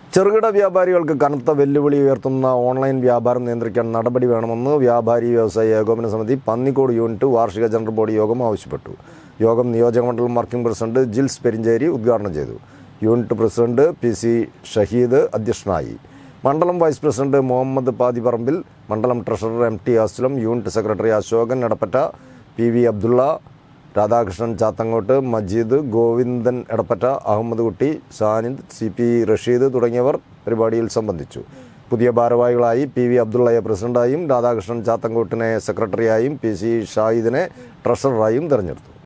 ചെറുകിട വ്യാപാരികൾക്ക് കനത്ത വെല്ലുവിളി ഉയർത്തുന്ന ഓൺലൈൻ വ്യാപാരം നിയന്ത്രിക്കാൻ നടപടി വേണമെന്ന് വ്യാപാരി വ്യവസായി ഏകോപന സമിതി പന്നിക്കോട് യൂണിറ്റ് വാർഷിക ജനറൽ ബോഡി യോഗം ആവശ്യപ്പെട്ടു യോഗം നിയോജകമണ്ഡലം വർക്കിംഗ് പ്രസിഡന്റ് ജിൽസ് പെരിഞ്ചേരി ഉദ്ഘാടനം ചെയ്തു unit president P C Shaheed അധ്യക്ഷനായി മണ്ഡലം വൈസ് പ്രസിഡന്റ് മുഹമ്മദ് പാതിപറമ്പിൽ മണ്ഡലം treasurer M T Aslam unit secretary Ashokan Edappatta P V Abdulla Radhakrishnan Chathangottu Majeed Govindan Edappatta Ahammed Kutty Sanid C P Rasheed തുടങ്ങിയവർ പരിപാടിയിൽ സംബന്ധിച്ചു പുതിയ ഭാരവാഹികളായി പി വി അബ്ദുള്ളയെ പ്രസിഡന്റായും രാധാകൃഷ്ണൻ ചാത്തങ്കോട്ടിനെ സെക്രട്ടറിയായും പി സി ഷാഹിദിനെ ട്രഷററായും തെരഞ്ഞെടുത്തു